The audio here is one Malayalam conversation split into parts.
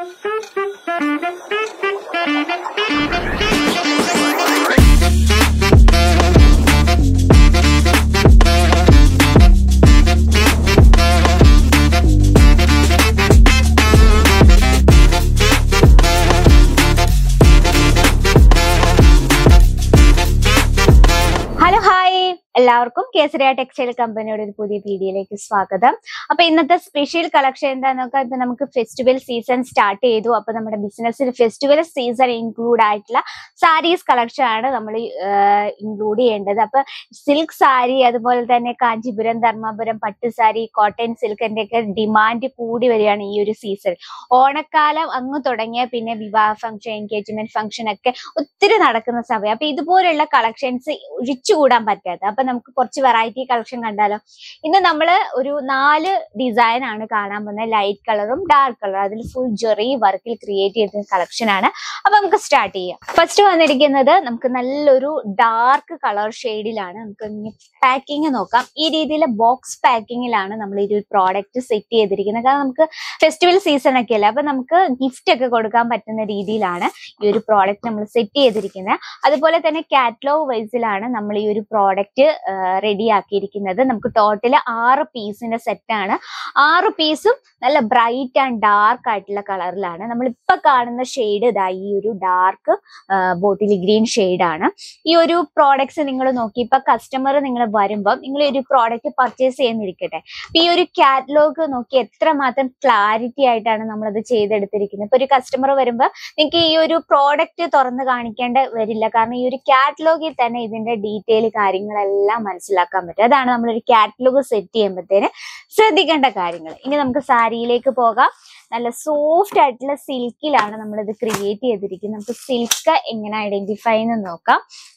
ഹലോ ഹായ് എല്ലാവർക്കും കേസരിയ ടെക്സ്റ്റൈൽ കമ്പനിയുടെ ഒരു പുതിയ വീഡിയോയിലേക്ക് സ്വാഗതം അപ്പൊ ഇന്നത്തെ സ്പെഷ്യൽ കളക്ഷൻ എന്താന്ന് നോക്കാം ഇപ്പൊ നമുക്ക് ഫെസ്റ്റിവൽ സീസൺ സ്റ്റാർട്ട് ചെയ്തു അപ്പൊ നമ്മുടെ ബിസിനസ്സിൽ ഫെസ്റ്റിവൽ സീസൺ ഇൻക്ലൂഡ് ആയിട്ടുള്ള സാരീസ് കളക്ഷൻ ആണ് നമ്മൾ ഇൻക്ലൂഡ് ചെയ്യേണ്ടത് അപ്പൊ സിൽക്ക് സാരി അതുപോലെ തന്നെ കാഞ്ചീപുരം ധർമ്മപുരം പട്ട് സാരി കോട്ടൺ സിൽക്കിന്റെ ഒക്കെ ഡിമാൻഡ് കൂടി വരികയാണ് ഈ ഒരു സീസൺ ഓണക്കാലം അങ്ങ് തുടങ്ങിയ പിന്നെ വിവാഹ ഫംഗ്ഷൻ എൻഗേജ്മെന്റ് ഫംഗ്ഷൻ ഒക്കെ ഒത്തിരി നടക്കുന്ന സമയം അപ്പൊ ഇതുപോലുള്ള കളക്ഷൻസ് ഒഴിച്ചുകൂടാൻ പറ്റാത്ത അപ്പൊ നമുക്ക് കുറച്ച് വെറൈറ്റി കളക്ഷൻ കണ്ടാലോ ഇന്ന് നമ്മൾ ഒരു നാല് ഡിസൈൻ ആണ് കാണാൻ പോകുന്നത് ലൈറ്റ് കളറും ഡാർക്ക് കളറും അതിൽ ഫുൾ ജെറി വർക്കിൽ ക്രിയേറ്റ് ചെയ്ത കളക്ഷൻ ആണ് അപ്പൊ നമുക്ക് സ്റ്റാർട്ട് ചെയ്യാം ഫസ്റ്റ് വന്നിരിക്കുന്നത് നമുക്ക് നല്ലൊരു ഡാർക്ക് കളർ ഷെയ്ഡിലാണ് നമുക്ക് പാക്കിങ് നോക്കാം ഈ രീതിയിൽ ബോക്സ് പാക്കിങ്ങിലാണ് നമ്മൾ ഈ ഒരു പ്രോഡക്റ്റ് സെറ്റ് ചെയ്തിരിക്കുന്നത് കാരണം നമുക്ക് ഫെസ്റ്റിവൽ സീസൺ ഒക്കെ അല്ലേ അപ്പൊ നമുക്ക് ഗിഫ്റ്റ് ഒക്കെ കൊടുക്കാൻ പറ്റുന്ന രീതിയിലാണ് ഈ ഒരു പ്രോഡക്റ്റ് നമ്മൾ സെറ്റ് ചെയ്തിരിക്കുന്നത് അതുപോലെ തന്നെ കാറ്റലോഗ് വൈസിലാണ് നമ്മൾ ഈ ഒരു പ്രോഡക്റ്റ് റെഡി ആക്കിയിരിക്കുന്നത് നമുക്ക് ടോട്ടൽ ആറ് പീസിന്റെ സെറ്റാണ് ആറ് പീസും നല്ല ബ്രൈറ്റ് ആൻഡ് ഡാർക്ക് ആയിട്ടുള്ള കളറിലാണ് നമ്മൾ ഇപ്പൊ കാണുന്ന ഷെയ്ഡ് ഇതാ ഈ ഒരു ഡാർക്ക് ബോട്ടിൽ ഗ്രീൻ ആണ് ഈ ഒരു പ്രോഡക്ട്സ് നിങ്ങൾ നോക്കി ഇപ്പൊ കസ്റ്റമർ നിങ്ങൾ വരുമ്പോൾ നിങ്ങൾ ഈ ഒരു പ്രോഡക്റ്റ് പർച്ചേസ് ചെയ്യുന്നിരിക്കട്ടെ അപ്പൊ ഈ ഒരു കാറ്റലോഗ് നോക്കി എത്രമാത്രം ക്ലാരിറ്റി ആയിട്ടാണ് നമ്മളത് ചെയ്തെടുത്തിരിക്കുന്നത് ഇപ്പൊ ഒരു കസ്റ്റമർ വരുമ്പോൾ നിങ്ങൾക്ക് ഈ ഒരു പ്രോഡക്റ്റ് തുറന്ന് കാണിക്കേണ്ട വരില്ല കാരണം ഈ ഒരു കാറ്റലോഗിൽ തന്നെ ഇതിന്റെ ഡീറ്റെയിൽ കാര്യങ്ങളെല്ലാം മനസ്സിലാക്കാൻ പറ്റും അതാണ് നമ്മളൊരു കാറ്റലോഗ് സെറ്റ് ചെയ്യുമ്പോഴത്തേന് ശ്രദ്ധിക്കേണ്ട കാര്യങ്ങൾ ഇനി നമുക്ക് സാരിയിലേക്ക് പോകാം നല്ല സോഫ്റ്റ് ആയിട്ടുള്ള സിൽക്കിലാണ് നമ്മളിത് ക്രിയേറ്റ് ചെയ്തിരിക്കുന്നത് നമുക്ക് സിൽക്ക് എങ്ങനെ ഐഡന്റിഫൈ എന്ന് നോക്കാം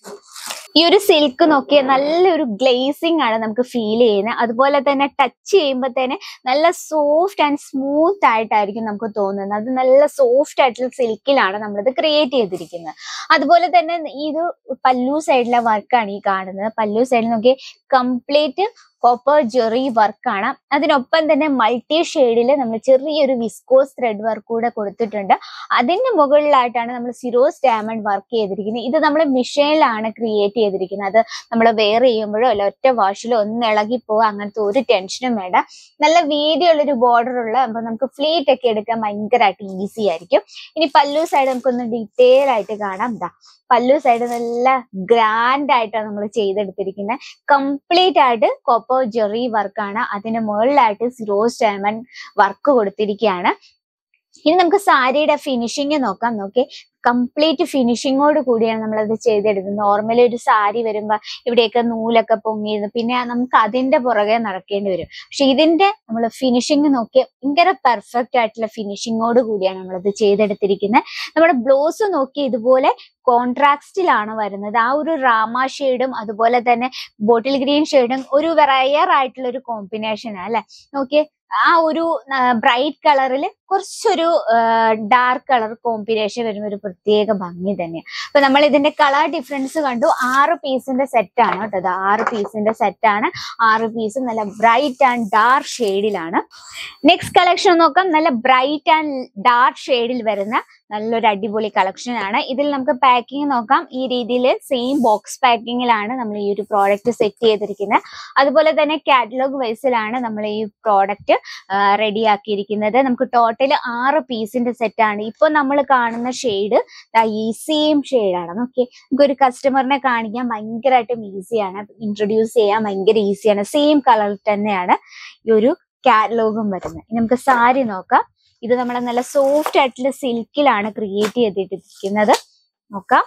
ഈ ഒരു സിൽക്ക് നോക്കിയ നല്ലൊരു ഗ്ലേസിംഗ് ആണ് നമുക്ക് ഫീൽ ചെയ്യുന്നത് അതുപോലെ തന്നെ ടച്ച് ചെയ്യുമ്പോൾ തന്നെ നല്ല സോഫ്റ്റ് ആൻഡ് സ്മൂത്ത് ആയിട്ടായിരിക്കും നമുക്ക് തോന്നുന്നത് അത് നല്ല സോഫ്റ്റ് ആയിട്ടുള്ള സിൽക്കിലാണ് നമ്മളിത് ക്രിയേറ്റ് ചെയ്തിരിക്കുന്നത് അതുപോലെ തന്നെ ഇത് പല്ലു സൈഡിലെ വർക്കാണ് ഈ കാണുന്നത് പല്ലു സൈഡിൽ നോക്കി കംപ്ലീറ്റ് കോപ്പർ ജെറി വർക്കാണ് അതിനൊപ്പം തന്നെ മൾട്ടി ഷെയ്ഡിൽ നമ്മൾ ചെറിയൊരു വിസ്കോസ് ത്രെഡ് വർക്ക് കൂടെ കൊടുത്തിട്ടുണ്ട് അതിന്റെ മുകളിലായിട്ടാണ് നമ്മൾ സിറോസ് ഡയമണ്ട് വർക്ക് ചെയ്തിരിക്കുന്നത് ഇത് നമ്മൾ മിഷീനിലാണ് ക്രിയേറ്റ് ചെയ്തിരിക്കുന്നത് അത് നമ്മൾ വെയർ ചെയ്യുമ്പോഴോ അല്ല ഒറ്റ വാഷിലോ ഒന്ന് ഇളകി പോകുക അങ്ങനത്തെ ഒരു ടെൻഷനും വേണ്ട നല്ല വീതിയുള്ളൊരു ബോർഡർ ഉള്ള അപ്പൊ നമുക്ക് ഫ്ലീറ്റ് ഒക്കെ എടുക്കാൻ ഭയങ്കരമായിട്ട് ഈസി ആയിരിക്കും ഇനി പല്ലു സൈഡ് നമുക്കൊന്ന് ഡീറ്റെയിൽ ആയിട്ട് കാണാം ഇതാ പല്ലു സൈഡ് നല്ല ഗ്രാൻഡ് ആയിട്ടാണ് നമ്മൾ ചെയ്തെടുത്തിരിക്കുന്നത് കംപ്ലീറ്റ് ആയിട്ട് കോപ്പർ ജെറി വർക്കാണ് അതിന് മുകളിലായിട്ട് സിറോസ് ഡയമണ്ട് വർക്ക് കൊടുത്തിരിക്കുകയാണ് ഇനി നമുക്ക് സാരിയുടെ ഫിനിഷിങ് നോക്കാം നോക്കി കംപ്ലീറ്റ് ഫിനിഷിങ്ങോട് കൂടിയാണ് നമ്മളത് ചെയ്തെടുക്കുന്നത് നോർമലി ഒരു സാരി വരുമ്പോൾ ഇവിടെയൊക്കെ നൂലൊക്കെ പൊങ്ങിയിരുന്നു പിന്നെ നമുക്ക് അതിന്റെ പുറകെ നടക്കേണ്ടി വരും പക്ഷെ ഇതിന്റെ നമ്മൾ ഫിനിഷിങ് നോക്കി ഭയങ്കര പെർഫെക്റ്റ് ആയിട്ടുള്ള ഫിനിഷിങ്ങോട് കൂടിയാണ് നമ്മളത് ചെയ്തെടുത്തിരിക്കുന്നത് നമ്മുടെ ബ്ലൗസ് നോക്കി ഇതുപോലെ കോൺട്രാക്സ്റ്റിലാണ് വരുന്നത് ആ ഒരു റാമ ഷെയ്ഡും അതുപോലെ തന്നെ ബോട്ടിൽ ഗ്രീൻ ഷെയ്ഡും ഒരു വെറയർ ആയിട്ടുള്ള ഒരു കോമ്പിനേഷൻ അല്ലെ നോക്കിയേ ആ ഒരു ബ്രൈറ്റ് കളറിൽ കുറച്ചൊരു ഡാർക്ക് കളർ കോമ്പിനേഷൻ വരുന്ന ഒരു പ്രത്യേക ഭംഗി തന്നെയാണ് അപ്പൊ നമ്മൾ ഇതിന്റെ കളർ ഡിഫറൻസ് കണ്ടു ആറ് പീസിന്റെ സെറ്റ് ആണ് കേട്ടോ ഇത് ആറ് പീസിന്റെ സെറ്റ് ആണ് ആറ് പീസും നല്ല ബ്രൈറ്റ് ആൻഡ് ഡാർക്ക് ഷെയ്ഡിലാണ് നെക്സ്റ്റ് കളക്ഷൻ നോക്കാം നല്ല ബ്രൈറ്റ് ആൻഡ് ഡാർക്ക് ഷെയ്ഡിൽ വരുന്ന നല്ലൊരു അടിപൊളി കളക്ഷൻ ആണ് ഇതിൽ നമുക്ക് പാക്കിംഗ് നോക്കാം ഈ രീതിയിൽ സെയിം ബോക്സ് പാക്കിങ്ങിലാണ് നമ്മൾ ഈ ഒരു പ്രോഡക്റ്റ് സെറ്റ് ചെയ്തിരിക്കുന്നത് അതുപോലെ തന്നെ കാറ്റലോഗ് വൈസിലാണ് നമ്മൾ ഈ പ്രോഡക്റ്റ് റെഡി ആക്കിയിരിക്കുന്നത് നമുക്ക് ടോട്ടൽ ആറ് പീസിന്റെ സെറ്റ് ആണ് ഇപ്പൊ നമ്മൾ കാണുന്ന ഷെയ്ഡ് ഈ സെയിം ഷെയ്ഡാണ് നോക്കി നമുക്ക് ഒരു കസ്റ്റമറിനെ കാണിക്കാൻ ഭയങ്കരമായിട്ടും ഈസിയാണ് ഇൻട്രൊഡ്യൂസ് ചെയ്യാൻ ഭയങ്കര ഈസിയാണ് സെയിം കളറിൽ തന്നെയാണ് ഈ ഒരു കാറ്റലോഗും വരുന്നത് ഇനി നമുക്ക് സാരി നോക്കാം ഇത് നമ്മളെ നല്ല സോഫ്റ്റ് ആയിട്ടുള്ള സിൽക്കിലാണ് ക്രിയേറ്റ് ചെയ്തിട്ടിരിക്കുന്നത് നോക്കാം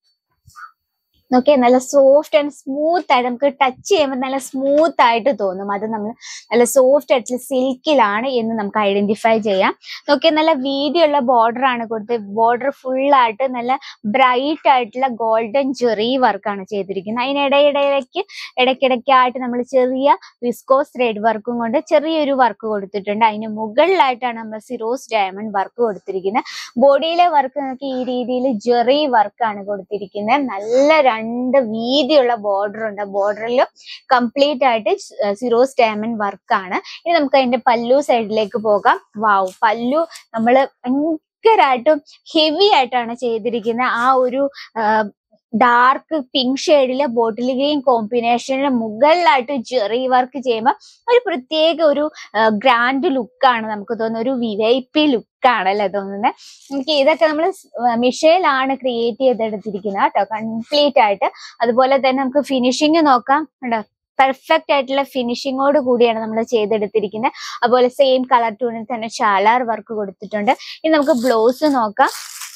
നോക്കിയേ നല്ല സോഫ്റ്റ് ആൻഡ് സ്മൂത്ത് ആയിട്ട് നമുക്ക് ടച്ച് ചെയ്യുമ്പോൾ നല്ല സ്മൂത്ത് ആയിട്ട് തോന്നും അത് നമ്മൾ നല്ല സോഫ്റ്റ് ആയിട്ടുള്ള സിൽക്കിലാണ് എന്ന് നമുക്ക് ഐഡന്റിഫൈ ചെയ്യാം നോക്കിയാൽ നല്ല വീതിയുള്ള ബോർഡർ ആണ് കൊടുത്ത് ബോർഡർ ഫുൾ ആയിട്ട് നല്ല ബ്രൈറ്റ് ആയിട്ടുള്ള ഗോൾഡൻ ജെറി വർക്കാണ് ചെയ്തിരിക്കുന്നത് അതിനിടയിടയിലേക്ക് ഇടയ്ക്കിടയ്ക്കായിട്ട് നമ്മൾ ചെറിയ വിസ്കോസ് ത്രെഡ് വർക്കും കൊണ്ട് ചെറിയൊരു വർക്ക് കൊടുത്തിട്ടുണ്ട് അതിന് മുകളിലായിട്ടാണ് നമ്മൾ സിറോസ് ഡയമണ്ട് വർക്ക് കൊടുത്തിരിക്കുന്നത് ബോഡിയിലെ വർക്ക് നോക്കി ഈ രീതിയിൽ ജെറി വർക്കാണ് കൊടുത്തിരിക്കുന്നത് നല്ല രണ്ട് വീതിയുള്ള ബോർഡർ ഉണ്ട് ബോർഡറിലും കംപ്ലീറ്റ് ആയിട്ട് സിറോസ് ഡയമണ്ട് വർക്കാണ് ഇനി നമുക്ക് അതിന്റെ പല്ലു സൈഡിലേക്ക് പോകാം വാവ് പല്ലു നമ്മള് ഭയങ്കരമായിട്ടും ഹെവി ആയിട്ടാണ് ചെയ്തിരിക്കുന്നത് ആ ഒരു ഡാർക്ക് പിങ്ക് ഷെയ്ഡിലെ ബോട്ടിൽ ഗ്രീൻ കോമ്പിനേഷന് മുകളിലായിട്ട് ജെറി വർക്ക് ചെയ്യുമ്പോൾ ഒരു പ്രത്യേക ഒരു ഗ്രാൻഡ് ലുക്കാണ് നമുക്ക് തോന്നുന്നത് ഒരു വി ഐ പി ലുക്കാണ് അല്ലേ തോന്നുന്നത് നമുക്ക് ഇതൊക്കെ നമ്മൾ മിഷയിലാണ് ക്രിയേറ്റ് ചെയ്തെടുത്തിരിക്കുന്നത് കേട്ടോ കംപ്ലീറ്റ് ആയിട്ട് അതുപോലെ തന്നെ നമുക്ക് ഫിനിഷിങ് നോക്കാം കണ്ടോ പെർഫെക്റ്റ് ആയിട്ടുള്ള ഫിനിഷിങ്ങോട് കൂടിയാണ് നമ്മൾ ചെയ്തെടുത്തിരിക്കുന്നത് അതുപോലെ സെയിം കളർ ടൂണിൽ തന്നെ ഷാലാർ വർക്ക് കൊടുത്തിട്ടുണ്ട് ഇനി നമുക്ക് ബ്ലൗസ് നോക്കാം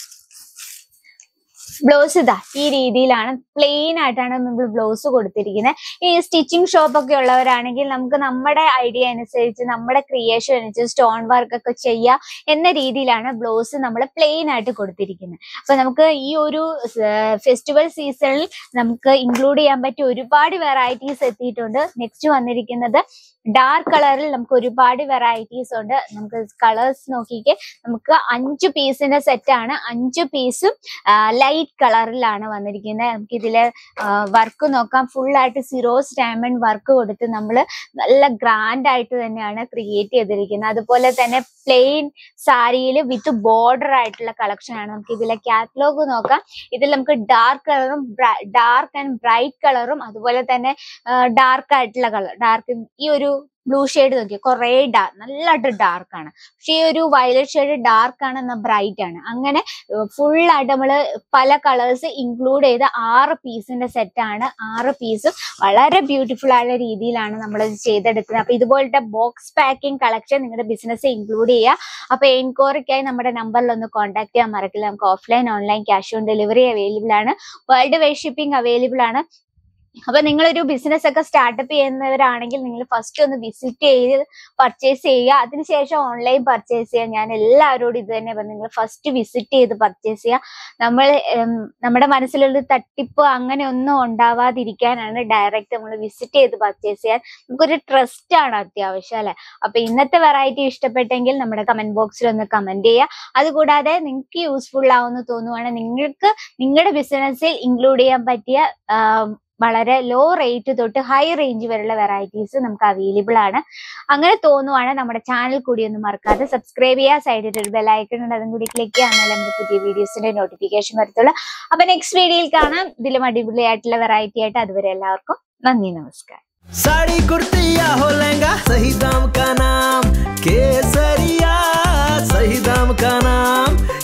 ബ്ലൗസ് ഇതാ ഈ രീതിയിലാണ് പ്ലെയിൻ ആയിട്ടാണ് നമ്മൾ ബ്ലൗസ് കൊടുത്തിരിക്കുന്നത് ഈ സ്റ്റിച്ചിങ് ഷോപ്പ് ഒക്കെ ഉള്ളവരാണെങ്കിൽ നമുക്ക് നമ്മുടെ ഐഡിയ അനുസരിച്ച് നമ്മുടെ ക്രിയേഷൻ അനുസരിച്ച് സ്റ്റോൺ വർക്ക് ഒക്കെ ചെയ്യാം എന്ന രീതിയിലാണ് ബ്ലൗസ് നമ്മൾ പ്ലെയിൻ ആയിട്ട് കൊടുത്തിരിക്കുന്നത് അപ്പൊ നമുക്ക് ഈ ഒരു ഫെസ്റ്റിവൽ സീസണിൽ നമുക്ക് ഇൻക്ലൂഡ് ചെയ്യാൻ പറ്റിയ ഒരുപാട് വെറൈറ്റീസ് എത്തിയിട്ടുണ്ട് നെക്സ്റ്റ് വന്നിരിക്കുന്നത് ഡാർക്ക് കളറിൽ നമുക്ക് ഒരുപാട് വെറൈറ്റീസ് ഉണ്ട് നമുക്ക് കളേഴ്സ് നോക്കിക്കേ നമുക്ക് അഞ്ച് പീസിന്റെ സെറ്റ് ആണ് അഞ്ച് പീസും ലൈറ്റ് കളറിലാണ് വന്നിരിക്കുന്നത് നമുക്ക് ഇതില് വർക്ക് നോക്കാം ഫുൾ ആയിട്ട് സിറോസ് ഡയമണ്ട് വർക്ക് കൊടുത്ത് നമ്മൾ നല്ല ഗ്രാൻഡ് ആയിട്ട് തന്നെയാണ് ക്രിയേറ്റ് ചെയ്തിരിക്കുന്നത് അതുപോലെ തന്നെ പ്ലെയിൻ സാരിയിൽ വിത്ത് ബോർഡർ ആയിട്ടുള്ള കളക്ഷൻ ആണ് നമുക്ക് ഇതിലെ കാറ്റലോഗ് നോക്കാം ഇതിൽ നമുക്ക് ഡാർക്ക് കളറും ഡാർക്ക് ആൻഡ് ബ്രൈറ്റ് കളറും അതുപോലെ തന്നെ ഡാർക്ക് ആയിട്ടുള്ള കളർ ഡാർക്ക് ഈ ഒരു ബ്ലൂ ഷെയ്ഡ് നോക്കി കുറേ ഡാർക്ക് നല്ലതായിട്ട് ഡാർക്ക് ആണ് പക്ഷെ ഈ ഒരു വയലറ്റ് ഷെയ്ഡ് ഡാർക്ക് ആണ് എന്നാൽ ബ്രൈറ്റ് ആണ് അങ്ങനെ ഫുൾ ആയിട്ട് നമ്മൾ പല കളേഴ്സ് ഇൻക്ലൂഡ് ചെയ്ത ആറ് പീസിന്റെ സെറ്റ് ആണ് ആറ് പീസും വളരെ ബ്യൂട്ടിഫുൾ ആയ രീതിയിലാണ് നമ്മൾ ചെയ്തെടുക്കുന്നത് അപ്പൊ ഇതുപോലത്തെ ബോക്സ് പാക്കിംഗ് കളക്ഷൻ നിങ്ങളുടെ ബിസിനസ് ഇൻക്ലൂഡ് ചെയ്യുക അപ്പൊ എൻക്വയറിക്കായി നമ്മുടെ നമ്പറിൽ ഒന്ന് കോൺടാക്ട് ചെയ്യാൻ മറക്കില്ല നമുക്ക് offline online cash on delivery available ആണ് വേൾഡ് വൈഡ് ഷിപ്പിംഗ് അവൈലബിൾ ആണ് അപ്പൊ നിങ്ങളൊരു ബിസിനസ് ഒക്കെ സ്റ്റാർട്ടപ്പ് ചെയ്യുന്നവരാണെങ്കിൽ നിങ്ങൾ ഫസ്റ്റ് ഒന്ന് വിസിറ്റ് ചെയ്ത് പർച്ചേസ് ചെയ്യുക അതിനുശേഷം ഓൺലൈൻ പർച്ചേസ് ചെയ്യുക ഞാൻ എല്ലാവരോടും ഇത് തന്നെ പറഞ്ഞു നിങ്ങൾ ഫസ്റ്റ് വിസിറ്റ് ചെയ്ത് പർച്ചേസ് ചെയ്യുക നമ്മൾ ഉം, നമ്മുടെ മനസ്സിലൊരു തട്ടിപ്പ് അങ്ങനെ ഒന്നും ഉണ്ടാവാതിരിക്കാനാണ് ഡയറക്റ്റ് നമ്മൾ വിസിറ്റ് ചെയ്ത് പർച്ചേസ് ചെയ്യാൻ നമുക്കൊരു ട്രസ്റ്റ് ആണ് അത്യാവശ്യം അല്ലെ അപ്പൊ ഇന്നത്തെ വെറൈറ്റി ഇഷ്ടപ്പെട്ടെങ്കിൽ നമ്മുടെ കമന്റ് ബോക്സിൽ ഒന്ന് കമന്റ് ചെയ്യുക അതുകൂടാതെ നിങ്ങൾക്ക് യൂസ്ഫുൾ ആവുമെന്ന് തോന്നുവാണെങ്കിൽ നിങ്ങൾക്ക് നിങ്ങളുടെ ബിസിനസ്സിൽ ഇൻക്ലൂഡ് ചെയ്യാൻ പറ്റിയ ആം, വളരെ ലോ റേറ്റ് തൊട്ട് ഹൈ റേഞ്ച് വരെയുള്ള വെറൈറ്റീസ് നമുക്ക് അവൈലബിൾ ആണ് അങ്ങനെ തോന്നുവാണെങ്കിൽ നമ്മുടെ ചാനൽ കൂടി ഒന്ന് മറക്കാതെ സബ്സ്ക്രൈബ് ചെയ്യുക സൈഡിൽ ഒരു ബെല്ലൈക്കൺ ഉണ്ട് അതും കൂടി ക്ലിക്ക് ചെയ്യുക എന്നാലും നമ്മുടെ പുതിയ വീഡിയോസിന്റെ നോട്ടിഫിക്കേഷൻ വരത്തുള്ളൂ അപ്പൊ നെക്സ്റ്റ് വീഡിയോയിൽ കാണാം ഇതിലും അടിപൊളിയായിട്ടുള്ള വെറൈറ്റി ആയിട്ട് അതുവരെ എല്ലാവർക്കും നന്ദി നമസ്കാരം साड़ी कुर्ती या हो लहंगा सही दाम का नाम केसरिया सही दाम का नाम